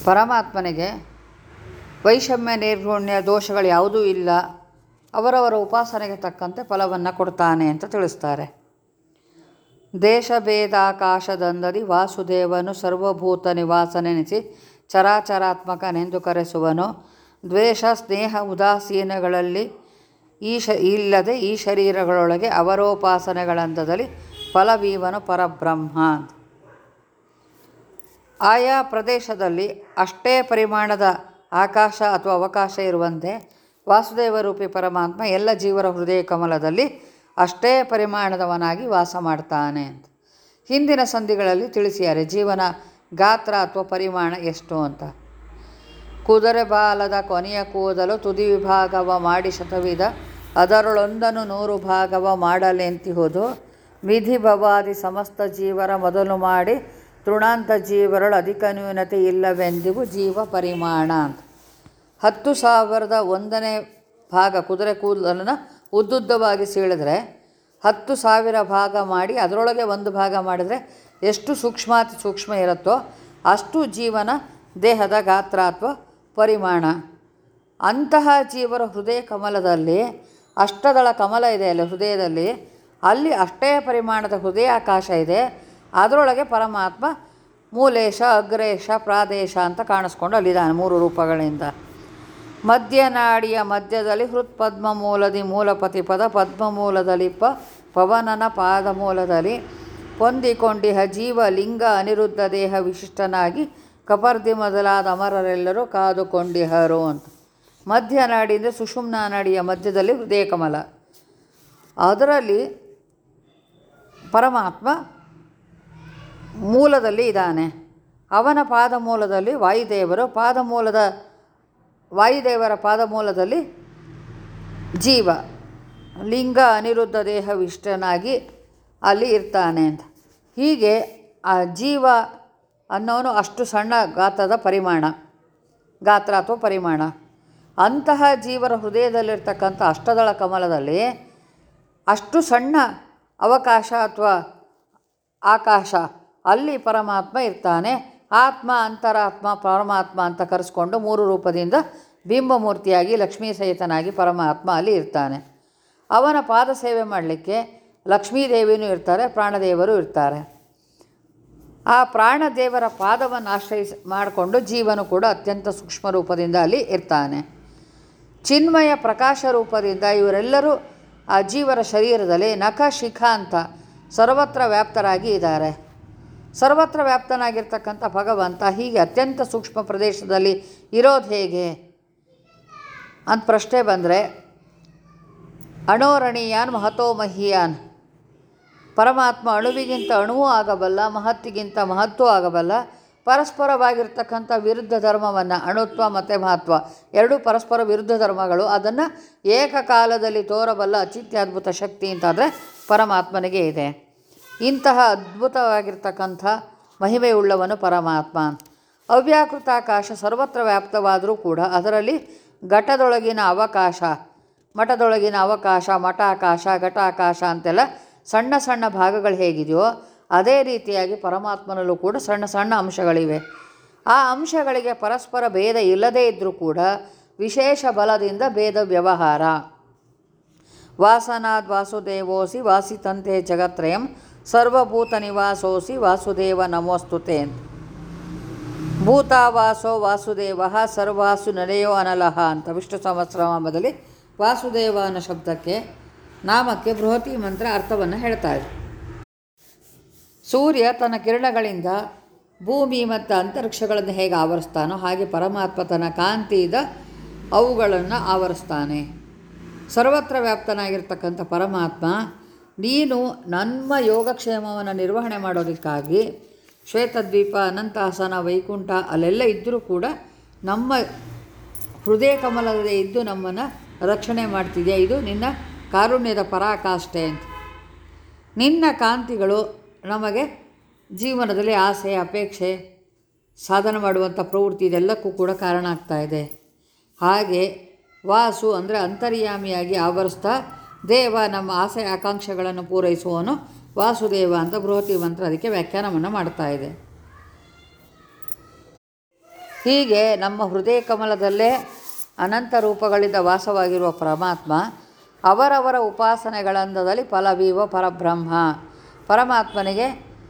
ಪರಮಾತ್ಮನಿಗೆ ವೈಷಮ್ಯ ನಿರ್ಗುಣ್ಯ ದೋಷಗಳು ಯಾವುದೂ ಇಲ್ಲ ಅವರವರ ಉಪಾಸನೆಗೆ ತಕ್ಕಂತೆ ಫಲವನ್ನು ಕೊಡ್ತಾನೆ ಅಂತ ತಿಳಿಸ್ತಾರೆ ದೇಶಭೇದಾಕಾಶದಂದದಿ ವಾಸುದೇವನು ಸರ್ವಭೂತ ನಿವಾಸನೆನಿಸಿ ಚರಾಚರಾತ್ಮಕನೆಂದು ಕರೆಸುವನು ದ್ವೇಷ ಸ್ನೇಹ ಉದಾಸೀನಗಳಲ್ಲಿ ಈ ಶ ಇಲ್ಲದೆ ಈ ಶರೀರಗಳೊಳಗೆ ಅವರೋಪಾಸನೆಗಳಂದದಲ್ಲಿ ಫಲವೀವನು ಪರಬ್ರಹ್ಮ ಆಯಾ ಪ್ರದೇಶದಲ್ಲಿ ಅಷ್ಟೇ ಪರಿಮಾಣದ ಆಕಾಶ ಅಥವಾ ಅವಕಾಶ ಇರುವಂತೆ ವಾಸುದೇವ ರೂಪಿ ಪರಮಾತ್ಮ ಎಲ್ಲ ಜೀವರ ಹೃದಯ ಕಮಲದಲ್ಲಿ ಅಷ್ಟೇ ಪರಿಮಾಣದವನಾಗಿ ವಾಸ ಮಾಡ್ತಾನೆ ಅಂತ ಹಿಂದಿನ ಸಂಧಿಗಳಲ್ಲಿ ತಿಳಿಸಿದ್ದಾರೆ ಜೀವನ ಗಾತ್ರ ಅಥವಾ ಪರಿಮಾಣ ಎಷ್ಟು ಅಂತ ಕುದುರೆ ಬಾಲದ ಕೊನೆಯ ಕೂದಲು ತುದಿ ವಿಭಾಗವ ಮಾಡಿ ಶತವಿಧ ಅದರೊಳೊಂದನು ನೂರು ಭಾಗವ ಮಾಡಲೆಂತಿಹುದು ವಿಧಿ ಭವಾದಿ ಸಮಸ್ತ ಜೀವರ ಮೊದಲು ಮಾಡಿ ತೃಣಾಂತ ಜೀವರಳು ಅಧಿಕ ನ್ಯೂನತೆ ಇಲ್ಲವೆಂದಿಗೂ ಜೀವ ಪರಿಮಾಣ ಅಂತ ಹತ್ತು ಸಾವಿರದ ಒಂದನೇ ಭಾಗ ಕುದುರೆ ಕೂದಲನ್ನು ಉದ್ದುದ್ದವಾಗಿ ಸೀಳಿದ್ರೆ ಹತ್ತು ಸಾವಿರ ಭಾಗ ಮಾಡಿ ಅದರೊಳಗೆ ಒಂದು ಭಾಗ ಮಾಡಿದರೆ ಎಷ್ಟು ಸೂಕ್ಷ್ಮಾತಿ ಸೂಕ್ಷ್ಮ ಇರುತ್ತೋ ಅಷ್ಟು ಜೀವನ ದೇಹದ ಗಾತ್ರ ಅಥವಾ ಪರಿಮಾಣ ಅಂತಹ ಜೀವರ ಹೃದಯ ಕಮಲದಲ್ಲಿ ಅಷ್ಟದಳ ಕಮಲ ಇದೆ ಅಲ್ಲಿ ಹೃದಯದಲ್ಲಿ ಅಲ್ಲಿ ಅಷ್ಟೇ ಪರಿಮಾಣದ ಹೃದಯ ಆಕಾಶ ಇದೆ ಅದರೊಳಗೆ ಪರಮಾತ್ಮ ಮೂಲೇಶ ಅಗ್ರೇಶ ಪ್ರಾದೇಶ ಅಂತ ಕಾಣಿಸ್ಕೊಂಡು ಅಲ್ಲಿದ್ದಾನೆ ಮೂರು ರೂಪಗಳಿಂದ ಮಧ್ಯನಾಡಿಯ ಮಧ್ಯದಲ್ಲಿ ಹೃತ್ಪದ್ಮ ಮೂಲದಿ ಮೂಲಪತಿ ಪದ ಪದ್ಮ ಮೂಲದಲ್ಲಿ ಪ ಪವನನ ಪಾದ ಮೂಲದಲ್ಲಿ ಹೊಂದಿಕೊಂಡಿಹ ಜೀವ ಲಿಂಗ ಅನಿರುದ್ಧ ದೇಹ ವಿಶಿಷ್ಟನಾಗಿ ಕಪರ್ದಿ ಮೊದಲಾದ ಅಮರರೆಲ್ಲರೂ ಕಾದುಕೊಂಡಿಹರು ಅಂತ ಮಧ್ಯನಾಡಿ ಅಂದರೆ ಸುಷುಮ್ನ ನಾಡಿಯ ಮಧ್ಯದಲ್ಲಿ ಹೃದಯ ಕಮಲ ಅದರಲ್ಲಿ ಪರಮಾತ್ಮ ಮೂಲದಲ್ಲಿ ಇದ್ದಾನೆ ಅವನ ಪಾದ ಮೂಲದಲ್ಲಿ ವಾಯುದೇವರು ಪಾದ ಮೂಲದ ವಾಯುದೇವರ ಪಾದಮೂಲದಲ್ಲಿ ಜೀವ ಲಿಂಗ ಅನಿರುದ್ಧ ದೇಹವಿಷ್ಟನಾಗಿ ಅಲ್ಲಿ ಇರ್ತಾನೆ ಅಂತ ಹೀಗೆ ಆ ಜೀವ ಅನ್ನೋನು ಅಷ್ಟು ಸಣ್ಣ ಗಾತ್ರದ ಪರಿಮಾಣ ಗಾತ್ರ ಅಥವಾ ಪರಿಮಾಣ ಅಂತಹ ಜೀವರ ಹೃದಯದಲ್ಲಿರ್ತಕ್ಕಂಥ ಅಷ್ಟದಳ ಕಮಲದಲ್ಲಿ ಅಷ್ಟು ಸಣ್ಣ ಅವಕಾಶ ಅಥವಾ ಆಕಾಶ ಅಲ್ಲಿ ಪರಮಾತ್ಮ ಇರ್ತಾನೆ ಆತ್ಮ ಅಂತರಾತ್ಮ ಪರಮಾತ್ಮ ಅಂತ ಕರೆಸ್ಕೊಂಡು ಮೂರು ರೂಪದಿಂದ ಬಿಂಬಮೂರ್ತಿಯಾಗಿ ಲಕ್ಷ್ಮೀ ಸಹಿತನಾಗಿ ಪರಮಾತ್ಮ ಅಲ್ಲಿ ಇರ್ತಾನೆ ಅವನ ಪಾದ ಸೇವೆ ಮಾಡಲಿಕ್ಕೆ ಲಕ್ಷ್ಮೀದೇವಿನೂ ಇರ್ತಾರೆ ಪ್ರಾಣದೇವರು ಇರ್ತಾರೆ ಆ ಪ್ರಾಣದೇವರ ಪಾದವನ್ನು ಆಶ್ರಯಿಸಿ ಮಾಡಿಕೊಂಡು ಜೀವನು ಕೂಡ ಅತ್ಯಂತ ಸೂಕ್ಷ್ಮ ರೂಪದಿಂದ ಅಲ್ಲಿ ಇರ್ತಾನೆ ಚಿನ್ಮಯ ಪ್ರಕಾಶ ರೂಪದಿಂದ ಇವರೆಲ್ಲರೂ ಆ ಜೀವರ ಶರೀರದಲ್ಲಿ ನಖ ಶಿಖ ಅಂತ ಸರ್ವತ್ರ ವ್ಯಾಪ್ತರಾಗಿ ಇದ್ದಾರೆ ಸರ್ವತ್ರ ವ್ಯಾಪ್ತನಾಗಿರ್ತಕ್ಕಂಥ ಭಗವಂತ ಹೀಗೆ ಅತ್ಯಂತ ಸೂಕ್ಷ್ಮ ಪ್ರದೇಶದಲ್ಲಿ ಇರೋದು ಹೇಗೆ ಅಂತ ಪ್ರಶ್ನೆ ಬಂದರೆ ಅಣೋರಣೀಯಾನ್ ಮಹತೋ ಮಹೀಯಾನ್ ಪರಮಾತ್ಮ ಅಣುವಿಗಿಂತ ಅಣುವೂ ಆಗಬಲ್ಲ ಮಹತ್ತಿಗಿಂತ ಮಹತ್ವೂ ಆಗಬಲ್ಲ ಪರಸ್ಪರವಾಗಿರ್ತಕ್ಕಂಥ ವಿರುದ್ಧ ಧರ್ಮವನ್ನು ಅಣುತ್ವ ಮತ್ತು ಮಹತ್ವ ಎರಡೂ ಪರಸ್ಪರ ವಿರುದ್ಧ ಧರ್ಮಗಳು ಅದನ್ನು ಏಕಕಾಲದಲ್ಲಿ ತೋರಬಲ್ಲ ಅಚಿತ್ಯದ್ಭುತ ಶಕ್ತಿ ಅಂತಾದರೆ ಪರಮಾತ್ಮನಿಗೆ ಇದೆ ಇಂತಹ ಅದ್ಭುತವಾಗಿರ್ತಕ್ಕಂಥ ಮಹಿಮೆಯುಳ್ಳವನು ಪರಮಾತ್ಮ ಅವ್ಯಾಕೃತಾಕಾಶ ಸರ್ವತ್ರ ವ್ಯಾಪ್ತವಾದರೂ ಕೂಡ ಅದರಲ್ಲಿ ಘಟದೊಳಗಿನ ಅವಕಾಶ ಮಠದೊಳಗಿನ ಅವಕಾಶ ಮಠಾಕಾಶ ಘಟಾಕಾಶ ಅಂತೆಲ್ಲ ಸಣ್ಣ ಸಣ್ಣ ಭಾಗಗಳು ಹೇಗಿದೆಯೋ ಅದೇ ರೀತಿಯಾಗಿ ಪರಮಾತ್ಮನಲ್ಲೂ ಕೂಡ ಸಣ್ಣ ಸಣ್ಣ ಅಂಶಗಳಿವೆ ಆ ಅಂಶಗಳಿಗೆ ಪರಸ್ಪರ ಭೇದ ಇಲ್ಲದೇ ಇದ್ದರೂ ಕೂಡ ವಿಶೇಷ ಬಲದಿಂದ ಭೇದ ವ್ಯವಹಾರ ವಾಸನಾದ್ ವಾಸುದೇವೋಸಿ ವಾಸಿತಂತೆ ಜಗತ್ರಯಂ ಸರ್ವಭೂತ ನಿವಾಸೋಸಿ ವಾಸುದೇವ ನಮೋಸ್ತುತೆ ಅಂತ ಭೂತಾವಾಸೋ ವಾಸುದೇವ ಸರ್ವಾಸು ನಡೆಯೋ ಅನಲಹ ಅಂತ ವಿಷ್ಣು ಸಹಸ್ರನಾಮದಲ್ಲಿ ವಾಸುದೇವ ಅನ್ನೋ ಶಬ್ದಕ್ಕೆ ನಾಮಕ್ಕೆ ಬೃಹತಿ ಮಂತ್ರ ಅರ್ಥವನ್ನು ಹೇಳ್ತಾರೆ ಸೂರ್ಯ ತನ್ನ ಕಿರಣಗಳಿಂದ ಭೂಮಿ ಮತ್ತು ಅಂತರಿಕ್ಷಗಳನ್ನು ಹೇಗೆ ಆವರಿಸ್ತಾನೋ ಹಾಗೆ ಪರಮಾತ್ಮ ತನ್ನ ಕಾಂತಿಯಿಂದ ಅವುಗಳನ್ನು ಆವರಿಸ್ತಾನೆ ಸರ್ವತ್ರ ವ್ಯಾಪ್ತನಾಗಿರ್ತಕ್ಕಂಥ ಪರಮಾತ್ಮ ನೀನು ನಮ್ಮ ಯೋಗಕ್ಷೇಮವನ್ನು ನಿರ್ವಹಣೆ ಮಾಡೋದಕ್ಕಾಗಿ ಶ್ವೇತದ್ವೀಪ ಅನಂತಾಸನ ವೈಕುಂಠ ಅಲ್ಲೆಲ್ಲ ಇದ್ದರೂ ಕೂಡ ನಮ್ಮ ಹೃದಯ ಕಮಲದೇ ಇದ್ದು ನಮ್ಮನ್ನು ರಕ್ಷಣೆ ಮಾಡ್ತಿದೆಯಾ ಇದು ನಿನ್ನ ಕಾರುಣ್ಯದ ಪರಾಕಾಷ್ಠೆ ಅಂತ ನಿನ್ನ ಕಾಂತಿಗಳು ನಮಗೆ ಜೀವನದಲ್ಲಿ ಆಸೆ ಅಪೇಕ್ಷೆ ಸಾಧನೆ ಮಾಡುವಂಥ ಪ್ರವೃತ್ತಿ ಇದೆಲ್ಲಕ್ಕೂ ಕೂಡ ಕಾರಣ ಆಗ್ತಾ ಇದೆ ಹಾಗೆ ವಾಸು ಅಂದರೆ ಅಂತರ್ಯಾಮಿಯಾಗಿ ಆವರಿಸ್ತಾ ದೇವ ನಮ್ಮ ಆಸೆ ಆಕಾಂಕ್ಷೆಗಳನ್ನು ಪೂರೈಸುವವನು ವಾಸುದೇವ ಅಂತ ಬೃಹತಿ ಮಂತ್ರ ಅದಕ್ಕೆ ವ್ಯಾಖ್ಯಾನವನ್ನು ಮಾಡ್ತಾ ಇದೆ ಹೀಗೆ ನಮ್ಮ ಹೃದಯ ಕಮಲದಲ್ಲೇ ಅನಂತ ರೂಪಗಳಿಂದ ವಾಸವಾಗಿರುವ ಪರಮಾತ್ಮ ಅವರವರ ಉಪಾಸನೆಗಳಂದದಲ್ಲಿ ಫಲವೀವ ಪರಬ್ರಹ್ಮ ಪರಮಾತ್ಮನಿಗೆ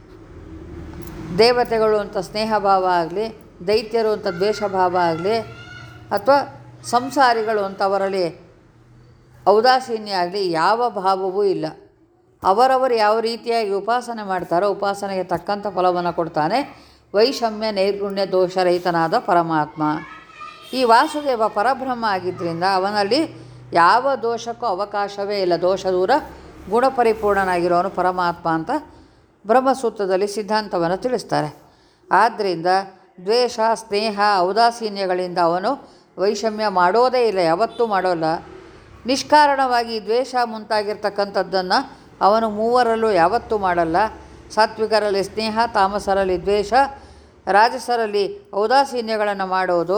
ದೇವತೆಗಳು ಅಂತ ಸ್ನೇಹ ಭಾವ ಆಗಲಿ ದೈತ್ಯರು ಅಂತ ದ್ವೇಷ ಭಾವ ಆಗಲಿ ಅಥವಾ ಸಂಸಾರಿಗಳು ಅಂತ ಅವರಲ್ಲಿ ಔದಾಸೀನ್ಯ ಆಗಲಿ ಯಾವ ಭಾವವೂ ಇಲ್ಲ ಅವರವರು ಯಾವ ರೀತಿಯಾಗಿ ಉಪಾಸನೆ ಮಾಡ್ತಾರೋ ಉಪಾಸನೆಗೆ ತಕ್ಕಂಥ ಫಲವನ್ನು ಕೊಡ್ತಾನೆ ವೈಷಮ್ಯ ನೈರ್ಗುಣ್ಯ ದೋಷರಹಿತನಾದ ಪರಮಾತ್ಮ ಈ ವಾಸುದೇವ ಪರಬ್ರಹ್ಮ ಆಗಿದ್ದರಿಂದ ಅವನಲ್ಲಿ ಯಾವ ದೋಷಕ್ಕೂ ಅವಕಾಶವೇ ಇಲ್ಲ ದೋಷ ದೂರ ಗುಣಪರಿಪೂರ್ಣನಾಗಿರೋನು ಪರಮಾತ್ಮ ಅಂತ ಬ್ರಹ್ಮಸೂತ್ರದಲ್ಲಿ ಸಿದ್ಧಾಂತವನ್ನು ತಿಳಿಸ್ತಾರೆ ಆದ್ದರಿಂದ ದ್ವೇಷ ಸ್ನೇಹ ಔದಾಸೀನ್ಯಗಳಿಂದ ಅವನು ವೈಷಮ್ಯ ಮಾಡೋದೇ ಇಲ್ಲ ಯಾವತ್ತೂ ಮಾಡೋಲ್ಲ ನಿಷ್ಕಾರಣವಾಗಿ ದ್ವೇಷ ಮುಂತಾಗಿರ್ತಕ್ಕಂಥದ್ದನ್ನು ಅವನು ಮೂವರಲ್ಲೂ ಯಾವತ್ತೂ ಮಾಡಲ್ಲ ಸಾತ್ವಿಕರಲ್ಲಿ ಸ್ನೇಹ ತಾಮಸರಲ್ಲಿ ದ್ವೇಷ ರಾಜಸರಲ್ಲಿ ಔದಾಸೀನ್ಯಗಳನ್ನು ಮಾಡೋದು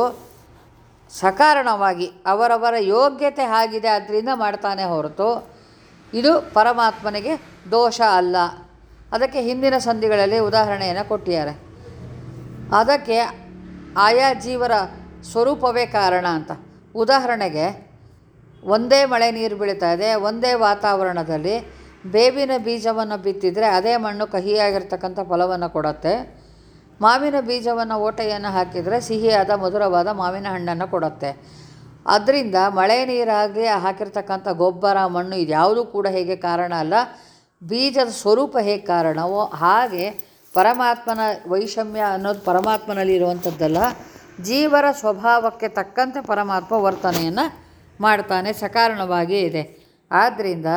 ಸಕಾರಣವಾಗಿ ಅವರವರ ಯೋಗ್ಯತೆ ಆಗಿದೆ ಆದ್ದರಿಂದ ಮಾಡ್ತಾನೆ ಹೊರತು ಇದು ಪರಮಾತ್ಮನಿಗೆ ದೋಷ ಅಲ್ಲ ಅದಕ್ಕೆ ಹಿಂದಿನ ಸಂಧಿಗಳಲ್ಲಿ ಉದಾಹರಣೆಯನ್ನು ಕೊಟ್ಟಿದ್ದಾರೆ ಅದಕ್ಕೆ ಆಯಾ ಜೀವರ ಸ್ವರೂಪವೇ ಕಾರಣ ಅಂತ ಉದಾಹರಣೆಗೆ ಒಂದೇ ಮಳೆ ನೀರು ಬೀಳ್ತಾ ಇದೆ ಒಂದೇ ವಾತಾವರಣದಲ್ಲಿ ಬೇವಿನ ಬೀಜವನ್ನು ಬಿತ್ತಿದರೆ ಅದೇ ಮಣ್ಣು ಕಹಿಯಾಗಿರ್ತಕ್ಕಂಥ ಫಲವನ್ನು ಕೊಡುತ್ತೆ ಮಾವಿನ ಬೀಜವನ್ನು ಓಟೆಯನ್ನು ಹಾಕಿದರೆ ಸಿಹಿಯಾದ ಮಧುರವಾದ ಮಾವಿನ ಹಣ್ಣನ್ನು ಕೊಡುತ್ತೆ ಅದರಿಂದ ಮಳೆ ನೀರಾಗಲಿ ಹಾಕಿರ್ತಕ್ಕಂಥ ಗೊಬ್ಬರ ಮಣ್ಣು ಇದ್ಯಾವುದೂ ಕೂಡ ಹೇಗೆ ಕಾರಣ ಅಲ್ಲ ಬೀಜದ ಸ್ವರೂಪ ಹೇಗೆ ಕಾರಣವೋ ಹಾಗೆ ಪರಮಾತ್ಮನ ವೈಷಮ್ಯ ಅನ್ನೋದು ಪರಮಾತ್ಮನಲ್ಲಿ ಇರುವಂಥದ್ದಲ್ಲ ಜೀವರ ಸ್ವಭಾವಕ್ಕೆ ತಕ್ಕಂತೆ ಪರಮಾತ್ಮ ವರ್ತನೆಯನ್ನು ಮಾಡ್ತಾನೆ ಸಕಾರಣವಾಗಿ ಇದೆ ಆದ್ದರಿಂದ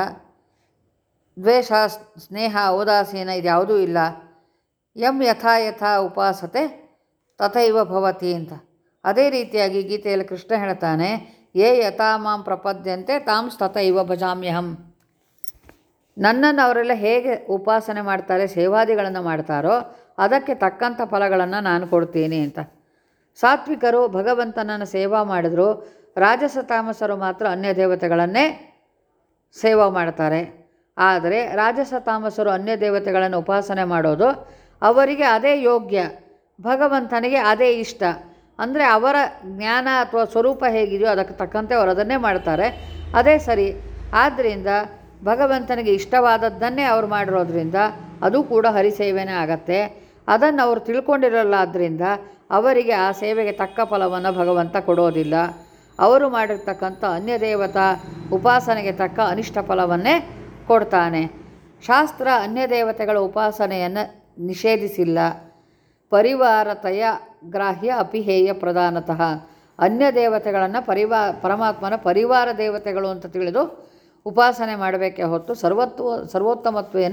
ದ್ವೇಷ ಸ್ನೇಹ ಔದಾಸೀನ ಇದ್ಯಾವುದೂ ಇಲ್ಲ ಯಂ ಯಥಾ ಯಥಾ ಉಪಾಸತೆ ತಥೈವ ಭವತಿ ಅಂತ ಅದೇ ರೀತಿಯಾಗಿ ಗೀತೆಯಲ್ಲಿ ಕೃಷ್ಣ ಹೇಳ್ತಾನೆ ಯೇ ಯಥಾ ಮಾಂ ಪ್ರಪದ್ಯಂತೆ ತಾಂ ತಥೈವ ಭಜಾಮ್ಯಹಂ ನನ್ನನ್ನು ಅವರೆಲ್ಲ ಹೇಗೆ ಉಪಾಸನೆ ಮಾಡ್ತಾರೆ ಸೇವಾದಿಗಳನ್ನು ಮಾಡ್ತಾರೋ ಅದಕ್ಕೆ ತಕ್ಕಂಥ ಫಲಗಳನ್ನು ನಾನು ಕೊಡ್ತೀನಿ ಅಂತ ಸಾತ್ವಿಕರು ಭಗವಂತನನ್ನು ಸೇವಾ ಮಾಡಿದ್ರು ರಾಜಸ ತಾಮಸರು ಮಾತ್ರ ಅನ್ಯ ದೇವತೆಗಳನ್ನೇ ಸೇವಾ ಮಾಡ್ತಾರೆ ಆದರೆ ರಾಜಸ ತಾಮಸರು ಅನ್ಯ ದೇವತೆಗಳನ್ನು ಉಪಾಸನೆ ಮಾಡೋದು ಅವರಿಗೆ ಅದೇ ಯೋಗ್ಯ ಭಗವಂತನಿಗೆ ಅದೇ ಇಷ್ಟ ಅಂದರೆ ಅವರ ಜ್ಞಾನ ಅಥವಾ ಸ್ವರೂಪ ಹೇಗಿದೆಯೋ ಅದಕ್ಕೆ ತಕ್ಕಂತೆ ಅವರು ಅದನ್ನೇ ಮಾಡ್ತಾರೆ ಅದೇ ಸರಿ ಆದ್ದರಿಂದ ಭಗವಂತನಿಗೆ ಇಷ್ಟವಾದದ್ದನ್ನೇ ಅವ್ರು ಮಾಡಿರೋದ್ರಿಂದ ಅದು ಕೂಡ ಹರಿಸೇವೆನೇ ಆಗತ್ತೆ ಅದನ್ನು ಅವರು ತಿಳ್ಕೊಂಡಿರಲ್ಲ ಆದ್ದರಿಂದ ಅವರಿಗೆ ಆ ಸೇವೆಗೆ ತಕ್ಕ ಫಲವನ್ನು ಭಗವಂತ ಕೊಡೋದಿಲ್ಲ ಅವರು ಮಾಡಿರ್ತಕ್ಕಂಥ ಅನ್ಯ ದೇವತಾ ಉಪಾಸನೆಗೆ ತಕ್ಕ ಅನಿಷ್ಟ ಫಲವನ್ನೇ ಕೊಡ್ತಾನೆ ಶಾಸ್ತ್ರ ಅನ್ಯ ದೇವತೆಗಳ ಉಪಾಸನೆಯನ್ನು ನಿಷೇಧಿಸಿಲ್ಲ ಪರಿವಾರತಯ ಗ್ರಾಹ್ಯ ಅಪಿಹೇಯ ಪ್ರಧಾನತಃ ಅನ್ಯ ದೇವತೆಗಳನ್ನು ಪರಿವಾ ಪರಮಾತ್ಮನ ಪರಿವಾರ ದೇವತೆಗಳು ಅಂತ ತಿಳಿದು ಉಪಾಸನೆ ಮಾಡಬೇಕೇ ಹೊತ್ತು ಸರ್ವತ್ವ ಸರ್ವೋತ್ತಮತ್ವೇನ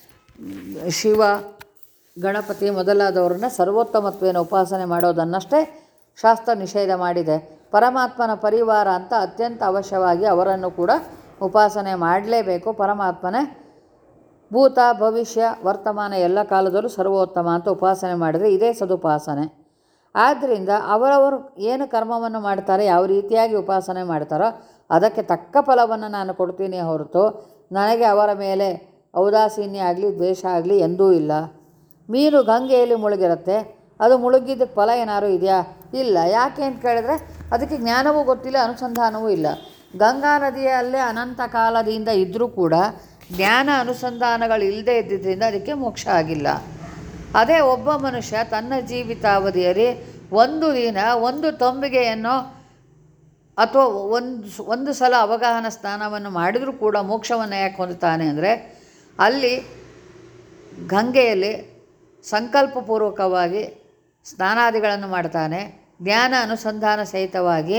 ಶಿವ ಗಣಪತಿ ಮೊದಲಾದವ್ರನ್ನ ಸರ್ವೋತ್ತಮತ್ವೇನ ಉಪಾಸನೆ ಮಾಡೋದನ್ನಷ್ಟೇ ಶಾಸ್ತ್ರ ನಿಷೇಧ ಮಾಡಿದೆ ಪರಮಾತ್ಮನ ಪರಿವಾರ ಅಂತ ಅತ್ಯಂತ ಅವಶ್ಯವಾಗಿ ಅವರನ್ನು ಕೂಡ ಉಪಾಸನೆ ಮಾಡಲೇಬೇಕು ಪರಮಾತ್ಮನೇ ಭೂತ ಭವಿಷ್ಯ ವರ್ತಮಾನ ಎಲ್ಲ ಕಾಲದಲ್ಲೂ ಸರ್ವೋತ್ತಮ ಅಂತ ಉಪಾಸನೆ ಮಾಡಿದರೆ ಇದೇ ಸದುಪಾಸನೆ ಆದ್ದರಿಂದ ಅವರವರು ಏನು ಕರ್ಮವನ್ನು ಮಾಡ್ತಾರೆ ಯಾವ ರೀತಿಯಾಗಿ ಉಪಾಸನೆ ಮಾಡ್ತಾರೋ ಅದಕ್ಕೆ ತಕ್ಕ ಫಲವನ್ನು ನಾನು ಕೊಡ್ತೀನಿ ಹೊರತು ನನಗೆ ಅವರ ಮೇಲೆ ಔದಾಸೀನ್ಯ ಆಗಲಿ ದ್ವೇಷ ಆಗಲಿ ಎಂದೂ ಇಲ್ಲ ಮೀನು ಗಂಗೆಯಲ್ಲಿ ಮುಳುಗಿರುತ್ತೆ ಅದು ಮುಳುಗಿದ್ದಕ್ಕೆ ಫಲ ಏನಾದ್ರು ಇದೆಯಾ ಇಲ್ಲ ಯಾಕೆ ಅಂತ ಕೇಳಿದ್ರೆ ಅದಕ್ಕೆ ಜ್ಞಾನವೂ ಗೊತ್ತಿಲ್ಲ ಅನುಸಂಧಾನವೂ ಇಲ್ಲ ಗಂಗಾ ನದಿಯಲ್ಲೇ ಅನಂತ ಕಾಲದಿಂದ ಇದ್ದರೂ ಕೂಡ ಜ್ಞಾನ ಅನುಸಂಧಾನಗಳು ಇಲ್ಲದೆ ಇದ್ದಿದ್ದರಿಂದ ಅದಕ್ಕೆ ಮೋಕ್ಷ ಆಗಿಲ್ಲ ಅದೇ ಒಬ್ಬ ಮನುಷ್ಯ ತನ್ನ ಜೀವಿತಾವಧಿಯಲ್ಲಿ ಒಂದು ದಿನ ಒಂದು ತಂಬಿಗೆಯನ್ನು ಅಥವಾ ಒಂದು ಒಂದು ಸಲ ಅವಗಾಹನ ಸ್ನಾನವನ್ನು ಮಾಡಿದರೂ ಕೂಡ ಮೋಕ್ಷವನ್ನು ಯಾಕೆ ಹೊಂದುತ್ತಾನೆ ಅಂದರೆ ಅಲ್ಲಿ ಗಂಗೆಯಲ್ಲಿ ಸಂಕಲ್ಪಪೂರ್ವಕವಾಗಿ ಸ್ನಾನಾದಿಗಳನ್ನು ಮಾಡ್ತಾನೆ ಜ್ಞಾನ ಅನುಸಂಧಾನ ಸಹಿತವಾಗಿ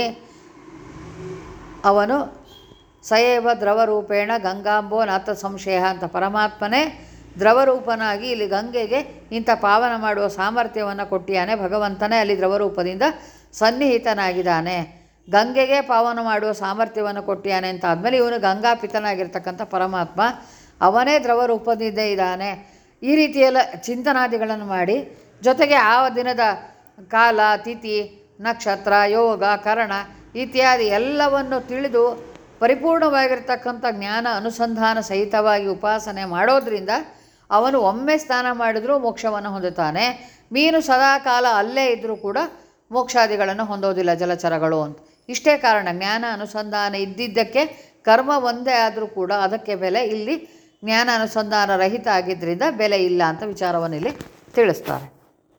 ಅವನು ಸಯೇವ ದ್ರವರೂಪೇಣ ಗಂಗಾಂಬೋ ನಾಥ ಸಂಶಯ ಅಂತ ಪರಮಾತ್ಮನೇ ದ್ರವರೂಪನಾಗಿ ಇಲ್ಲಿ ಗಂಗೆಗೆ ಇಂಥ ಪಾವನ ಮಾಡುವ ಸಾಮರ್ಥ್ಯವನ್ನು ಕೊಟ್ಟಿಯಾನೆ ಭಗವಂತನೇ ಅಲ್ಲಿ ದ್ರವರೂಪದಿಂದ ಸನ್ನಿಹಿತನಾಗಿದ್ದಾನೆ ಗಂಗೆಗೆ ಪಾವನ ಮಾಡುವ ಸಾಮರ್ಥ್ಯವನ್ನು ಕೊಟ್ಟಿಯಾನೆ ಅಂತ ಆದಮೇಲೆ ಇವನು ಗಂಗಾಪಿತನಾಗಿರ್ತಕ್ಕಂಥ ಪರಮಾತ್ಮ ಅವನೇ ದ್ರವರೂಪದಿಂದ ಇದ್ದಾನೆ ಈ ರೀತಿಯೆಲ್ಲ ಚಿಂತನಾದಿಗಳನ್ನು ಮಾಡಿ ಜೊತೆಗೆ ಆ ದಿನದ ಕಾಲ ತಿಥಿ ನಕ್ಷತ್ರ ಯೋಗ ಕರಣ ಇತ್ಯಾದಿ ಎಲ್ಲವನ್ನು ತಿಳಿದು ಪರಿಪೂರ್ಣವಾಗಿರ್ತಕ್ಕಂಥ ಜ್ಞಾನ ಅನುಸಂಧಾನ ಸಹಿತವಾಗಿ ಉಪಾಸನೆ ಮಾಡೋದ್ರಿಂದ ಅವನು ಒಮ್ಮೆ ಸ್ನಾನ ಮಾಡಿದರೂ ಮೋಕ್ಷವನ್ನು ಹೊಂದುತ್ತಾನೆ ಮೀನು ಸದಾಕಾಲ ಅಲ್ಲೇ ಇದ್ದರೂ ಕೂಡ ಮೋಕ್ಷಾದಿಗಳನ್ನು ಹೊಂದೋದಿಲ್ಲ ಜಲಚರಗಳು ಅಂತ ಇಷ್ಟೇ ಕಾರಣ ಜ್ಞಾನ ಅನುಸಂಧಾನ ಇದ್ದಿದ್ದಕ್ಕೆ ಕರ್ಮ ಒಂದೇ ಆದರೂ ಕೂಡ ಅದಕ್ಕೆ ಬೆಲೆ ಇಲ್ಲಿ ಜ್ಞಾನ ಅನುಸಂಧಾನ ರಹಿತ ಆಗಿದ್ದರಿಂದ ಬೆಲೆ ಇಲ್ಲ ಅಂತ ವಿಚಾರವನ್ನು ಇಲ್ಲಿ ತಿಳಿಸ್ತಾರೆ